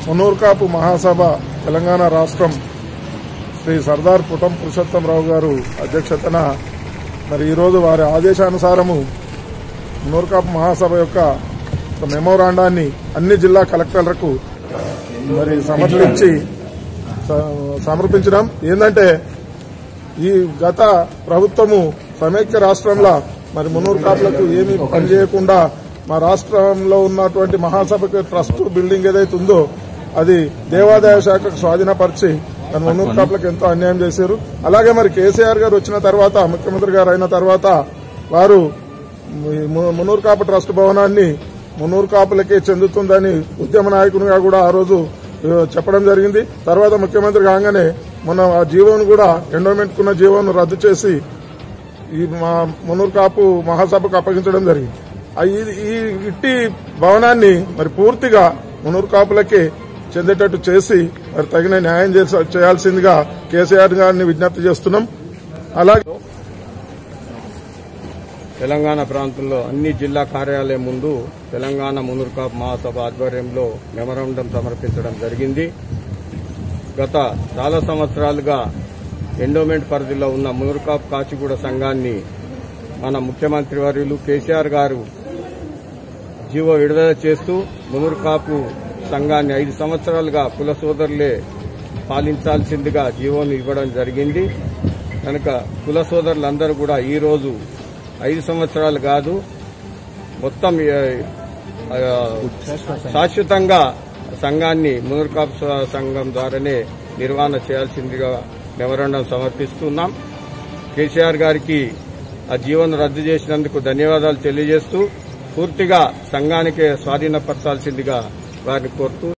మున్నూరు కాపు మహాసభ తెలంగాణ రాష్ట్రం శ్రీ సర్దార్ పుటం పురుషోత్తంరావు గారు అధ్యక్షతన మరి ఈరోజు వారి ఆదేశానుసారము మున్నూరు కాపు మహాసభ యొక్క ఒక మెమోరాండాన్ని అన్ని జిల్లా కలెక్టర్లకు మరి సమర్పించి స- సమర్పించడం ఏంటంటే ఈ గత ప్రభుత్వము సమైక్య రాష్ట్రంలో మరి మున్నూరు కాపులకు ఏమీ పనిచేయకుండా మా రాష్ట్రంలో ఉన్నటువంటి మహాసభకు ట్రస్ట్ బిల్డింగ్ ఏదైతే ఉందో అది దేవాదాయ శాఖకు స్వాధీనపరిచి మరి మున్నూరు కాపులకు ఎంతో అన్యాయం చేశారు అలాగే మరి కేసీఆర్ గారు వచ్చిన తర్వాత ముఖ్యమంత్రి గారు అయిన తర్వాత వారు ము- మున్నూరు కాపు ట్రస్ట్ భవనాన్ని మున్నూరు కాపులకే చెందుతుందని ఉద్యమ నాయకునిగా కూడా ఆ రోజు ఆ, చెప్పడం జరిగింది తర్వాత ముఖ్యమంత్రి కాగానే మన ఆ జీవోను కూడా ఎండోమెంట్ కున్న జీవోను రద్దు చేసి ఈ మా మున్నూరు కాపు మహాసభకు అప్పగించడం జరిగింది ఆ ఈ- ఈ ఇట్టి భవనాన్ని మరి పూర్తిగా మున్నూరు కాపులకే చెందేటట్టు చేసి మరి తగిన న్యాయం చేస- చేయాల్సిందిగా కేసీఆర్ గారిని విజ్ఞప్తి చేస్తున్నాం అలాగే తెలంగాణ ప్రాంతంలో అన్ని జిల్లా కార్యాలయం ముందు తెలంగాణ మునుర్కాప్ మహాసభ ఆధ్వర్యంలో మెమరాండం సమర్పించడం జరిగింది గత చాలా సంవత్సరాలుగా ఎండోమెంట్ పరిధిలో ఉన్న మునుర్కాప్ కాచిగూడ సంఘాన్ని మన ముఖ్యమంత్రి వర్యులు కేసీఆర్ గారు జీవో విడుదల చేస్తూ మునుర్కాపు సంఘాన్ని ఐదు సంవత్సరాలుగా కుల సోదరులే పాలించాల్సిందిగా జీవోను ఇవ్వడం జరిగింది కనుక కుల సోదరులందరూ కూడా ఈ రోజు ఐదు సంవత్సరాలు కాదు మొత్తం ఆ, ఆ, శాశ్వతంగా సంఘాన్ని మునుర్కాప్ సంఘం ద్వారానే నిర్వహణ చేయాల్సిందిగా మెమరాండం సమర్పిస్తున్నాం కేసీఆర్ గారికి ఆ జీవన రద్దు చేసినందుకు ధన్యవాదాలు తెలియజేస్తూ పూర్తిగా సంఘానికే స్వాధీనపరచాల్సిందిగా వారిని కోరుతూ